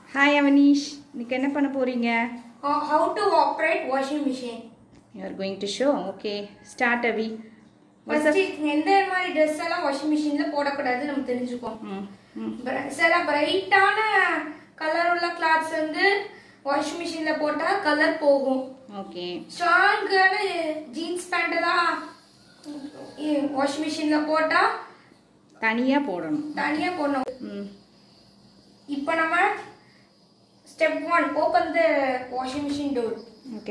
hi Avneesh இன்னைக்கு என்ன பண்ண போறீங்க Uh, how to operate washing machine you are going to show okay start அவி ஃபர்ஸ்ட் எந்த மாதிரி ட்ரெஸ் எல்லாம் வாஷிங் மிஷின்ல போடக்கூடாது நம்ம தெரிஞ்சுப்போம் ம் ம் Bri- சில பிரைட்டான கலர் உள்ள கிளாத்ஸ் வந்து வாஷிங் மிஷின்ல போட்டா கலர் போகும் ஓகே ஸ்ட்ராங்கான ஜீன்ஸ் பேண்ட் தான் வாஷிங் மிஷின்ல போட்டா தனியாக போடணும் தனியா போடணும் ம் இப்போ நம்ம step one open the washing machine door okay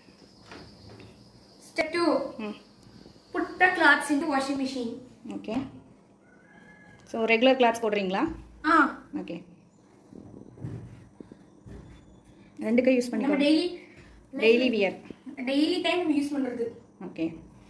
step two hmm put the clothes into washing machine okay so regular clothes போடுறீங்களா ஆ ஓகே ரெண்டு கை யூஸ் நம்ம பண்ணிக்கோ daily daily wear daily time use பண்றது ஓகே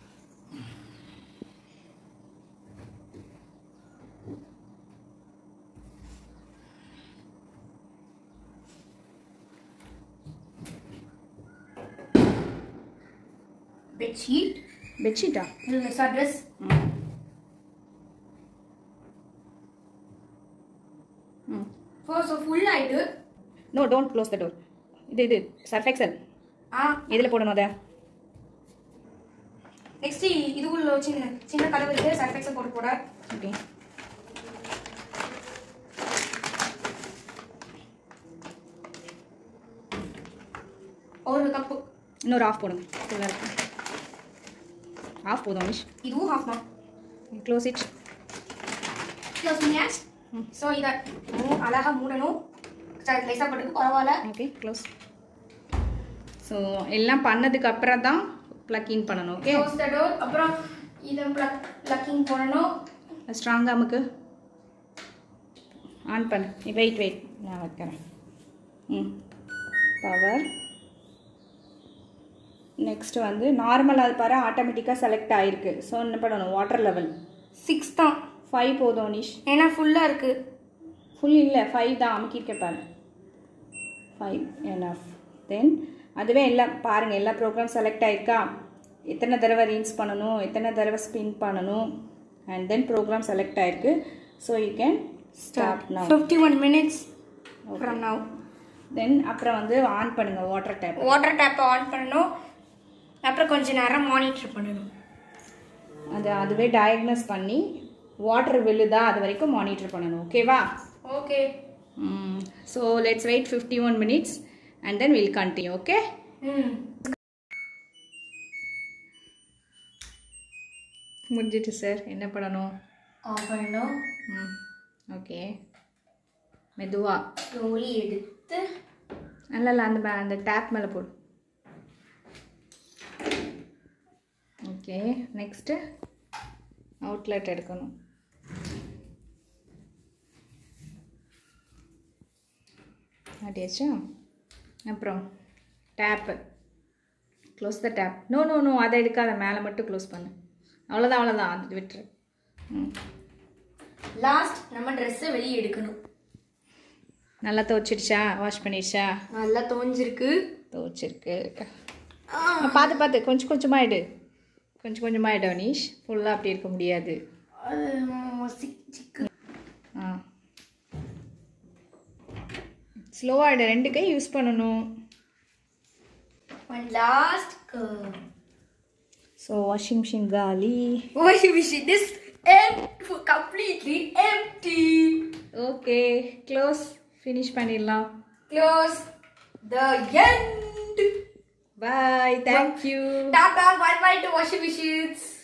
பெட்ஷீட் பெட்ஷீட்டா dress hmm hmm so full ஆயிட்டு no don't close the door இது இது சர்ஃப் எக்ஸல் ஆ எதில் போடணும் அதை நெக்ஸ்ட் இதுக்குள்ள சின்ன சின்ன கதவு இருக்கு சர்ஃபெக்ஸை போட்டு போட ஓகே ஒரு கப்பு இன்னொரு ஆஃப் போடுங்க ஃபுல்லாக இருக்கு ஆஃப் போதும் அனிஷ் இதுவும் ஹாஃப் தான் க்ளோஸ் இட் க்ளோஸ் பண்ணியாச்சு ஸோ இதை மூ- அழகா மூடணும் லேசாக போட்டுக்கு பரவாயில்ல ஓகே க்ளோஸ் ஸோ எல்லாம் பண்ணதுக்கு அப்புறம் தான் ப்ளக் இன் பண்ணணும் ஓகே க்ளோஸ் த டோர் அப்புறம் இதை ப்ளக் ப்ளக்கிங் போடணும் ஸ்ட்ராங்காக நமக்கு ஆன் பண்ணு நீ வெயிட் வெயிட் நான் வைக்கிறேன் ம் பவர் நெக்ஸ்ட் வந்து நார்மல் அது பாரு ஆட்டோமேட்டிக்காக செலக்ட் ஆகிருக்கு ஸோ என்ன பண்ணணும் வாட்டர் லெவல் சிக்ஸ் தான் ஃபைவ் போதும் அனிஷ் ஏன்னா ஃபுல்லாக இருக்கு ஃபுல் இல்லை ஃபைவ் தான் அமுக்கியிருக்க பாரு ஃபைவ் எனஃப் தென் அதுவே எல்லாம் பாருங்கள் எல்லா ப்ரோக்ராம் செலக்ட் ஆயிருக்கா எத்தனை தடவை ரீன்ஸ் பண்ணணும் எத்தனை தடவை ஸ்பின் பண்ணணும் அண்ட் தென் ப்ரோக்ராம் செலக்ட் ஆயிருக்கு so you can start now fifty one minutes from now then அப்புறம் வந்து ஆன் பண்ணுங்கள் வாட்டர் டேப் வாட்டர் டேப்பை ஆன் பண்ணணும் அப்புறம் கொஞ்ச நேரம் மானிட்டர் பண்ணணும் அது அதுவே டயக்னஸ் பண்ணி வாட்டர் விழுதா அது வரைக்கும் மானிட்டர் பண்ணணும் ஓகேவா okay so let's wait fifty one minutes and then will continue okay ம் முடிஞ்சிட்டு சார் என்ன பண்ணணும் ஆஃப் பண்ணணும் ம் ஓகே மெதுவா ஸ்லோலி எடுத்து அல்ல இல்ல அந்த மே- அந்த டேப் மேலே போடு ஓகே நெக்ஸ்ட்டு அவுட்லெட் எடுக்கணும் அப்படியாச்சா அப்புறம் tap close the tap no no no அதை எடுக்காத மேலே மட்டும் க்ளோஸ் பண்ணு அவ்வளோதான் அவ்வளோதான் அது விட்டுரு ம் லாஸ்ட் நம்ம ட்ரெஸ்ஸை வெளியே எடுக்கணும் நல்லா துவச்சிடுச்சா வாஷ் பண்ணிடுச்சா நல்லா தோஞ்சிருக்கு துவச்சிருக்கு பார்த்து பார்த்து கொஞ்சம் கொஞ்சமாக எடு கொஞ்சம் கொஞ்சமாக எடு அனீஷ் ஃபுல்லாக அப்படி இருக்க முடியாது அது சிக் சிக்கு ஆ ஸ்லோவாக எடு ரெண்டு கை யூஸ் பண்ணணும் one last so washing machine காலி washing machine is completely empty okay close finish பண்ணிடலாம் close the end bye thank you tata bye bye to washing machines